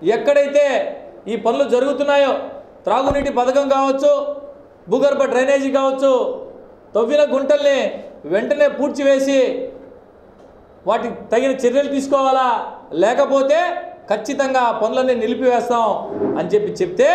ఎక్కడైతే ఈ పనులు జరుగుతున్నాయో త్రాగునీటి పథకం కావచ్చు భూగర్భ డ్రైనేజీ కావచ్చు తవ్విన గుంటల్ని వెంటనే పూడ్చివేసి వాటి తగిన చర్యలు తీసుకోవాలా లేకపోతే ఖచ్చితంగా ఆ పనులన్నీ నిలిపివేస్తాం అని చెప్పి చెప్తే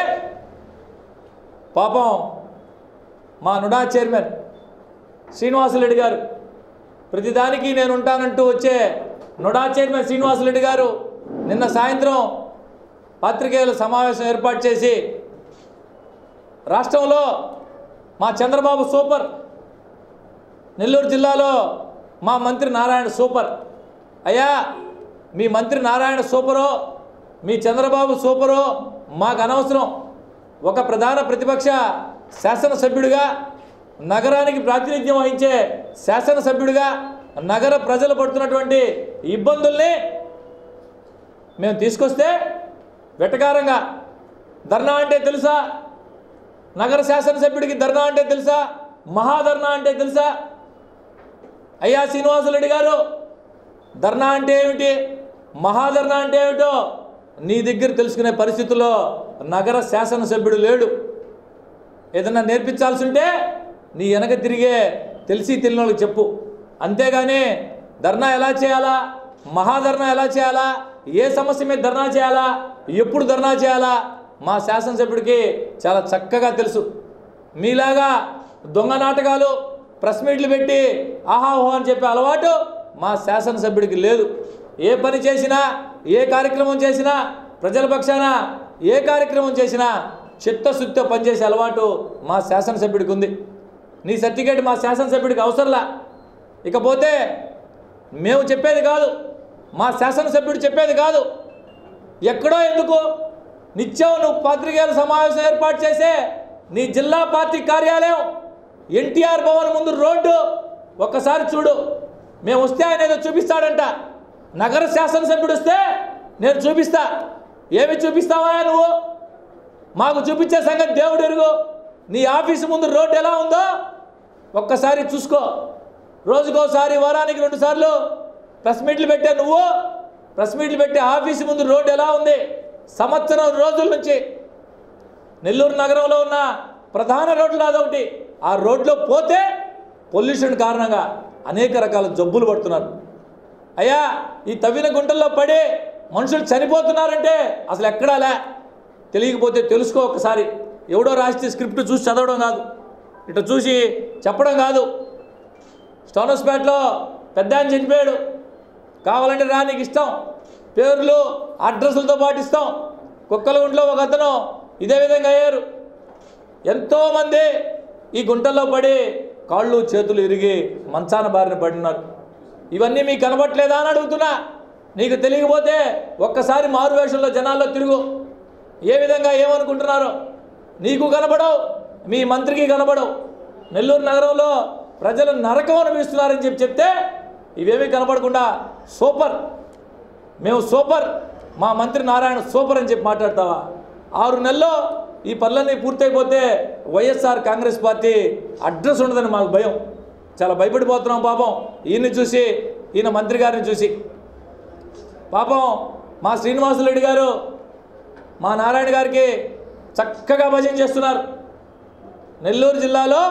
పాపం మా నుడా చైర్మన్ శ్రీనివాసరెడ్డి గారు ప్రతిదానికి నేను ఉంటానంటూ వచ్చే నుడా చైర్మన్ శ్రీనివాసరెడ్డి గారు నిన్న సాయంత్రం పాత్రికేయుల సమావేశం ఏర్పాటు చేసి రాష్ట్రంలో మా చంద్రబాబు సూపర్ నెల్లూరు జిల్లాలో మా మంత్రి నారాయణ సూపర్ అయ్యా మీ మంత్రి నారాయణ సూపరో మీ చంద్రబాబు సూపరో మాకు అనవసరం ఒక ప్రధాన ప్రతిపక్ష శాసనసభ్యుడిగా నగరానికి ప్రాతినిధ్యం వహించే శాసనసభ్యుడిగా నగర ప్రజలు పడుతున్నటువంటి ఇబ్బందుల్ని మేము తీసుకొస్తే వెటకారంగా ధర్నా అంటే తెలుసా నగర శాసనసభ్యుడికి ధర్నా అంటే తెలుసా మహాధర్నా అంటే తెలుసా అయ్యా శ్రీనివాసరెడ్డి గారు ధర్నా అంటే ఏమిటి మహాధర్నా అంటే ఏమిటో నీ దగ్గర తెలుసుకునే పరిస్థితుల్లో నగర శాసనసభ్యుడు లేడు ఏదన్నా నేర్పించాల్సి ఉంటే నీ వెనక తిరిగే తెలిసి తెలియని వాళ్ళకి చెప్పు అంతేగాని ధర్నా ఎలా చేయాలా మహాధర్నా ఎలా చేయాలా ఏ సమస్య మీద ధర్నా చేయాలా ఎప్పుడు ధర్నా చేయాలా మా శాసనసభ్యుడికి చాలా చక్కగా తెలుసు మీలాగా దొంగ నాటకాలు ప్రెస్ మీట్లు పెట్టి ఆహాహో అని చెప్పే అలవాటు మా శాసనసభ్యుడికి లేదు ఏ పని చేసినా ఏ కార్యక్రమం చేసినా ప్రజల పక్షాన ఏ కార్యక్రమం చేసినా చిత్తశుద్ధితో పనిచేసే అలవాటు మా శాసనసభ్యుడికి ఉంది నీ సర్టిఫికేట్ మా శాసనసభ్యుడికి అవసరంలా ఇకపోతే మేము చెప్పేది కాదు మా శాసనసభ్యుడు చెప్పేది కాదు ఎక్కడో ఎందుకు నిత్యం నువ్వు పాత్రికేయుల సమావేశం ఏర్పాటు చేసే నీ జిల్లా పార్టీ కార్యాలయం ఎన్టీఆర్ భవన్ ముందు రోడ్డు ఒక్కసారి చూడు మేము వస్తే ఆయన ఏదో చూపిస్తాడంట నగర శాసనసభ్యుడు వస్తే నేను చూపిస్తా ఏమి చూపిస్తావా నువ్వు మాకు చూపించే సంగతి దేవుడు ఎరుగు నీ ఆఫీసు ముందు రోడ్డు ఎలా ఉందో ఒక్కసారి చూసుకో రోజుకోసారి వారానికి రెండు సార్లు ప్రెస్ మీట్లు పెట్టే నువ్వు ప్రెస్ మీట్లు పెట్టే ఆఫీసు ముందు రోడ్డు ఎలా ఉంది సంవత్సరం రోజుల నుంచి నెల్లూరు నగరంలో ఉన్న ప్రధాన రోడ్లు అదొకటి ఆ రోడ్లో పోతే పొల్యూషన్ కారణంగా అనేక రకాల జబ్బులు పడుతున్నారు అయ్యా ఈ తవ్విన గుంటల్లో పడి మనుషులు చనిపోతున్నారంటే అసలు ఎక్కడాలే తెలియకపోతే తెలుసుకో ఒకసారి ఎవడో రాస్తే స్క్రిప్ట్ చూసి చదవడం కాదు ఇట్లా చూసి చెప్పడం కాదు స్టోనస్పేటలో పెద్ద ఆయన చనిపోయాడు కావాలంటే రా నీకు ఇస్తాం పేర్లు అడ్రస్లతో పాటు ఇస్తాం కుక్కలగుంట్లో ఒక అతను ఇదే విధంగా అయ్యారు ఎంతోమంది ఈ గుంటల్లో పడి కాళ్ళు చేతులు ఇరిగి మంచాన బారిన పడినారు ఇవన్నీ మీకు కనబట్లేదా అని అడుగుతున్నా నీకు తెలియకపోతే ఒక్కసారి మారువేషంలో జనాల్లో తిరుగు ఏ విధంగా ఏమనుకుంటున్నారో నీకు కనబడవు మీ మంత్రికి కనబడవు నెల్లూరు నగరంలో ప్రజలు నరకం అనిపిస్తున్నారని చెప్పి చెప్తే ఇవేమీ కనబడకుండా సూపర్ మేము సూపర్ మా మంత్రి నారాయణ సూపర్ అని చెప్పి మాట్లాడతావా ఆరు నెలల్లో ఈ పనులన్నీ పూర్తయిపోతే వైఎస్ఆర్ కాంగ్రెస్ పార్టీ అడ్రస్ ఉండదని మాకు భయం చాలా భయపడిపోతున్నాం పాపం ఈయన్ని చూసి ఈయన మంత్రి గారిని చూసి పాపం మా శ్రీనివాసరెడ్డి గారు మా నారాయణ గారికి చక్కగా భజన చేస్తున్నారు నెల్లూరు జిల్లాలో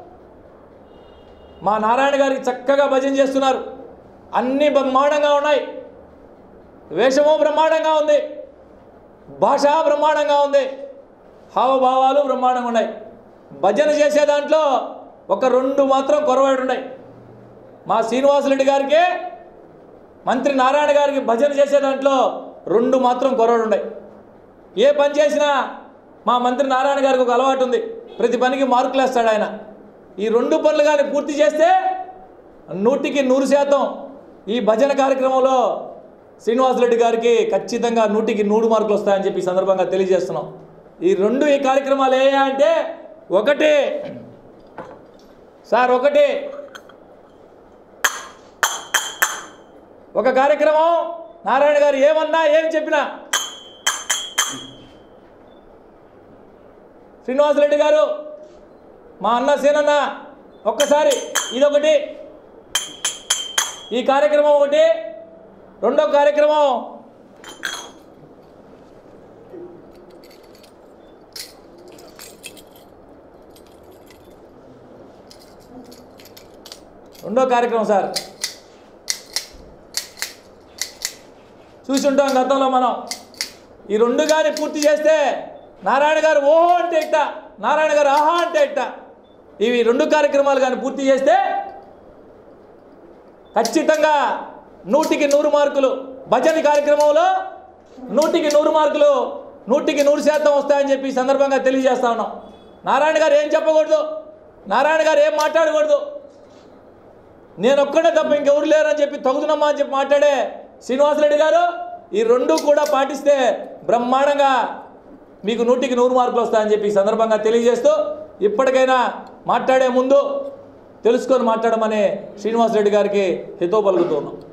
మా నారాయణ గారికి చక్కగా భజన చేస్తున్నారు అన్నీ బ్రహ్మాండంగా ఉన్నాయి వేషము బ్రహ్మాండంగా ఉంది భాష బ్రహ్మాండంగా ఉంది హావభావాలు బ్రహ్మాండంగా ఉన్నాయి భజన చేసే దాంట్లో ఒక రెండు మాత్రం కొరవాడు ఉన్నాయి మా శ్రీనివాసరెడ్డి గారికి మంత్రి నారాయణ గారికి భజన చేసే దాంట్లో రెండు మాత్రం కొరవాడు ఉన్నాయి ఏ పని చేసినా మా మంత్రి నారాయణ గారికి ఒక అలవాటు ఉంది ప్రతి పనికి మార్కులు వేస్తాడు ఆయన ఈ రెండు పనులు కానీ పూర్తి చేస్తే నూటికి నూరు శాతం ఈ భజన కార్యక్రమంలో శ్రీనివాసరెడ్డి గారికి ఖచ్చితంగా నూటికి నూరు మార్కులు వస్తాయని చెప్పి ఈ సందర్భంగా తెలియజేస్తున్నాం ఈ రెండు ఈ కార్యక్రమాలు ఏ అంటే ఒకటి సార్ ఒకటి ఒక కార్యక్రమం నారాయణ గారు ఏమన్నా ఏం చెప్పినా శ్రీనివాసరెడ్డి గారు మా అన్న సేనన్న ఒక్కసారి ఇదొకటి ఈ కార్యక్రమం ఒకటి రెండో కార్యక్రమం రెండో కార్యక్రమం సార్ చూసి ఉంటాం గతంలో మనం ఈ రెండు కానీ పూర్తి చేస్తే నారాయణ గారు ఓహో అంటే ఇట్ట నారాయణ గారు ఆహా అంటే ఇట్ట ఇవి రెండు కార్యక్రమాలు కానీ పూర్తి చేస్తే ఖచ్చితంగా నూటికి నూరు మార్కులు భజన కార్యక్రమంలో నూటికి నూరు మార్కులు నూటికి నూరు శాతం వస్తాయని చెప్పి ఈ సందర్భంగా తెలియజేస్తా ఉన్నాం నారాయణ గారు ఏం చెప్పకూడదు నారాయణ గారు ఏం మాట్లాడకూడదు నేను ఒక్కడే తప్ప ఇంకెవరు లేరని చెప్పి తగుదునమ్మా అని చెప్పి మాట్లాడే శ్రీనివాసరెడ్డి గారు ఈ రెండు కూడా పాటిస్తే బ్రహ్మాండంగా మీకు నూటికి నూరు మార్కులు వస్తాయని చెప్పి ఈ సందర్భంగా తెలియజేస్తూ ఇప్పటికైనా మాట్లాడే ముందు తెలుసుకొని మాట్లాడమని శ్రీనివాసరెడ్డి గారికి హితో పలుకుతూ ఉన్నాం